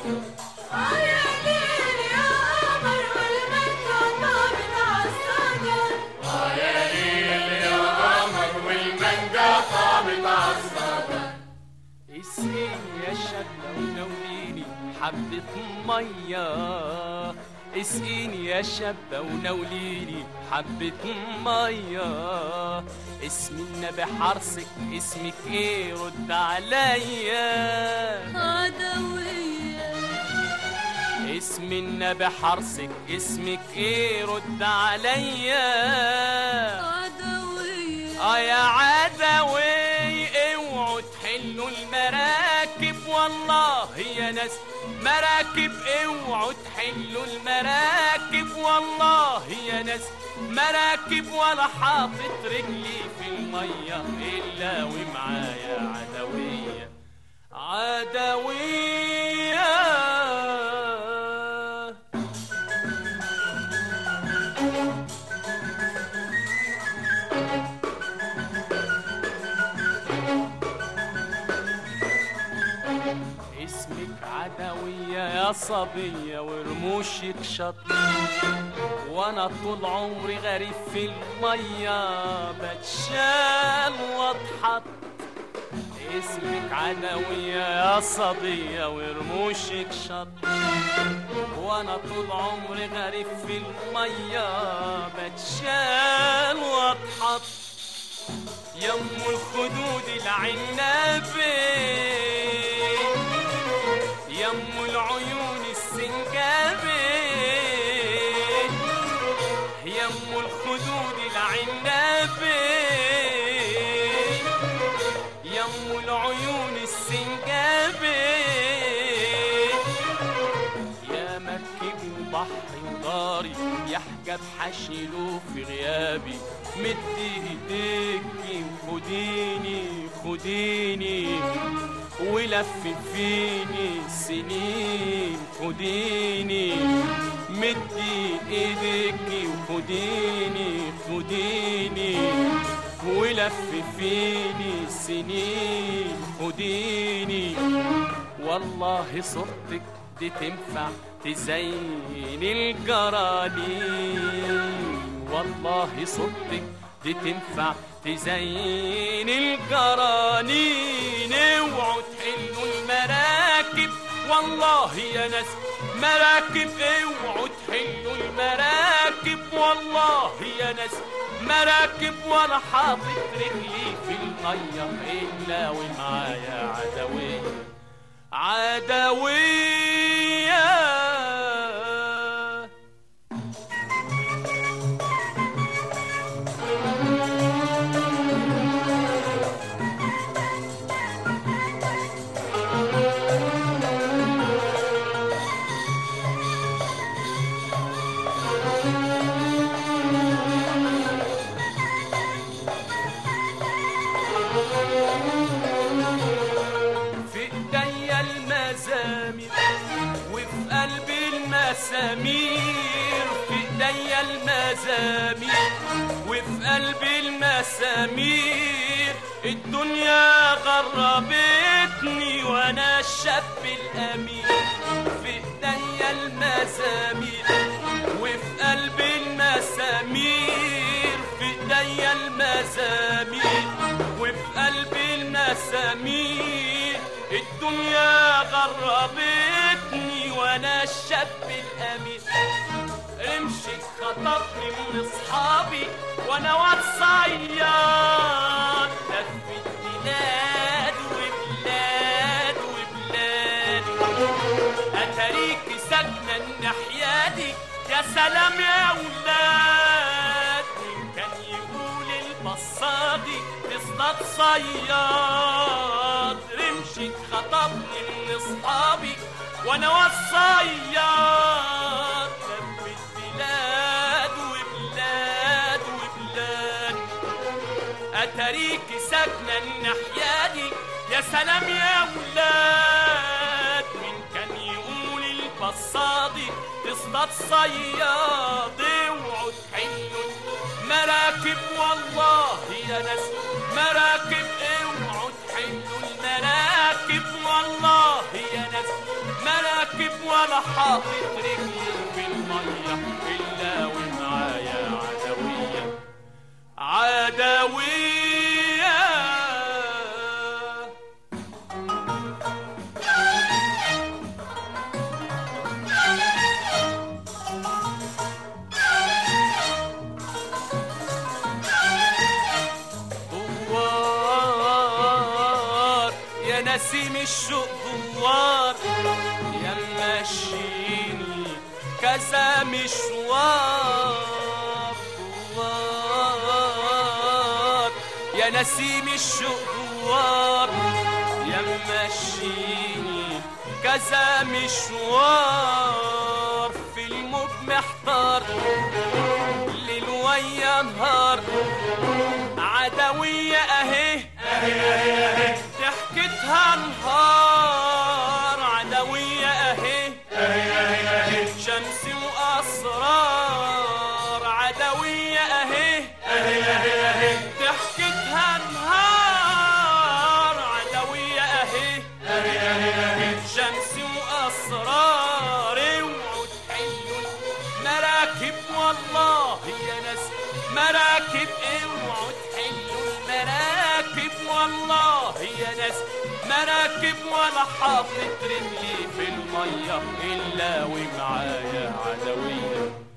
اسقيني يا شابة ونوليني حبة مية اسقيني يا شابة ونوليني حبة مية اسم النبي حرصك اسمك ايه رد عليا عدوية اسم النبي حرصك اسمك ايه رد عليا عدوية اه يا عدوي اوعوا تحلوا المراكب والله يا ناس مراكب اوعوا تحلوا المراكب والله يا ناس مراكب ولا حاطط رجلي في المية إلا ومعايا عدوية عدوية اسمك عدوية يا صبية ورموشك شط وانا طول عمري غريب في المية بتشال واتحط اسمك عدوية يا صبية ورموشك شط وانا طول عمري غريب في المية بتشال واتحط يم الخدود العنابي يم العيون السنجابي يم الخدود العنابي يم العيون السنجابي يا مركب وبحر وداري يحجب حشيله في غيابي مد ايديكي وخديني خديني ولف فيني سنين خديني مدي ايديكي وخديني خديني ولف فيني سنين خديني والله صورتك دي تنفع تزين الجرانين والله صورتك دي تنفع تزين الجرانين اوعوا تحلوا المراكب والله يا ناس مراكب اوعوا تحلوا المراكب والله يا ناس مراكب وانا حاطط رجلي في الميه الا ومعايا عدويه عدويه في ايديا المزامير وفي قلبي المسامير في ايديا المزامير وفي قلبي المسامير الدنيا غربتني وانا الشاب الامين في ايديا المزامير وفي قلبي المسامير في ايديا المزامير وفي قلبي المسامير الدنيا غربتني وانا الشاب الامين امشي خطفني من اصحابي وانا واد صياد لفت بلاد وبلاد وبلاد اتاريكي ساكنه الناحيه دي يا سلام يا ولاد مين كان يقول البصادي تصطاد صياد رمشي اتخطبني من اصحابي وانا والصياد لفت بلاد وبلاد وبلاد اتاريكي ساكنه الناحيه دي يا سلام يا ولاد مين كان يقول البصادي تصطاد صياد اوعوا تحلوا مراكب والله يا ناس مراكب اوعوا تحلوا المراكب والله يا ناس مراكب ولا حاطط رجلي في المية إلا ومعايا عدوية عدوية دوار يا نسيم الشوق دوار يا ماشيني كذا مشوار دوار يا نسيم الشوق دوار يا ماشيني كذا مشوار في الموت محتار ليل ويا نهار عدوية اهي ضحكتها نهار عدوية اهي شمس واسرار عدوية اهي ضحكتها نهار عدوية اهي شمس واسرار اوعوا تحلوا المراكب والله يا ناس مراكب اوعوا تحلوا المراكب والله يا ناس مراكب ولا حاطط رجلي في الميه الا ومعايا عدويه